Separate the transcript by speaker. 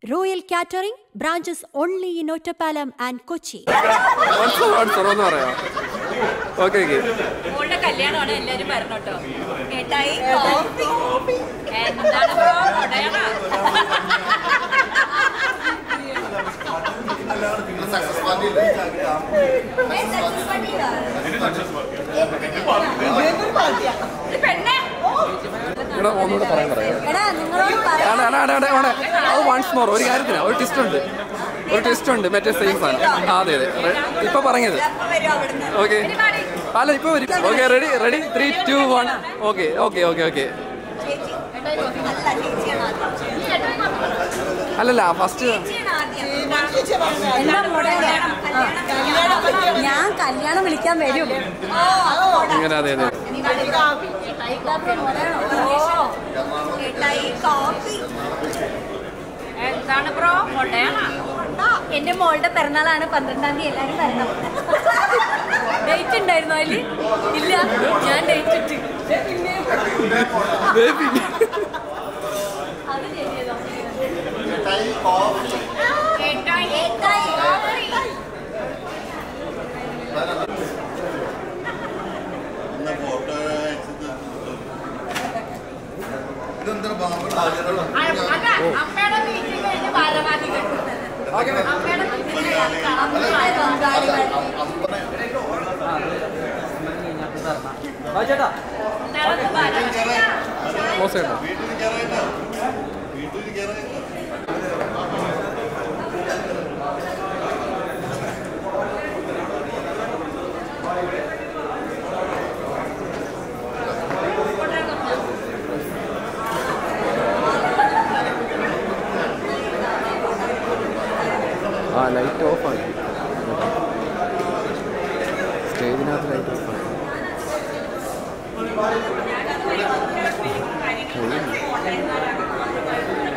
Speaker 1: Royal Catering, branches only in Ottapalam and Kochi.
Speaker 2: വാട്സോ വാട്സോ ഒന്ന് പറയാം okay okay
Speaker 3: മോളുടെ കല്യാണമാണ് എല്ലാരും പറഞ്ഞോട്ടോ കേട്ടായി കോഫി എന്താണ് ബ്രോ കൊടയണ ഇത് പെണ്ണേ
Speaker 2: ഇവിടെ ഒന്നുകൂടെ പറയാൻ പറയാം
Speaker 3: എടാ നിങ്ങളോട്
Speaker 2: ആണ്, ആണ്, ആണ്, ആണ്, ആണ്. അത് വൺസ് മോർ ഒരു കാര്യത്തിനാ ഒരു ട്വിസ്റ്റ് ഉണ്ട് ഒരു ട്വിസ്റ്റ് ഉണ്ട് മറ്റേ സെയിം സാധനം ആ അതെ അതെ റെ- ഇപ്പൊ പറഞ്ഞത് ഓക്കെ അല്ല ഇപ്പൊ വരും okay ready ready three two one okay okay okay okay അല്ലല്ല ഫസ്റ്റ്
Speaker 3: എന്താ മോളെ ഞാൻ കല്യാണം വിളിക്കാൻ വരും
Speaker 2: ഇങ്ങനെ അതെ അതെ
Speaker 3: എന്താണ് ബ്രോ കൊടയണ എന്റെ മോളുടെ പിറന്നാളാണ് പന്ത്രണ്ടാം തീയതി എല്ലാരും വരണം ഡേറ്റ് ഉണ്ടായിരുന്നോ അതില് ഇല്ല ഞാൻ ഡേറ്റ് ഇട്ട്
Speaker 2: ബേബി
Speaker 3: അത് ശരിയല്ലോ ഏട്ടായി, ഏട്ടായി, കോഫി. അല്ല, അമ്മയുടെ വീട്ടിൽ കഴിഞ്ഞ് ഭാരവാഹി കെട്ടുന്നത്. അമ്മയുടെ വീട്ടിൽ അമ്മയുടെ ബംഗാളികൾ. നടന്ന് ഭാരവാഹി.
Speaker 2: ക്ലോസ് ചെയ്യണം ആ ലൈറ്റ് ഓഫ് ആക്കി സ്റ്റേജിനകത്ത് ലൈറ്റ് ഓഫ് ആക്കി
Speaker 3: കാര്യങ്ങൾ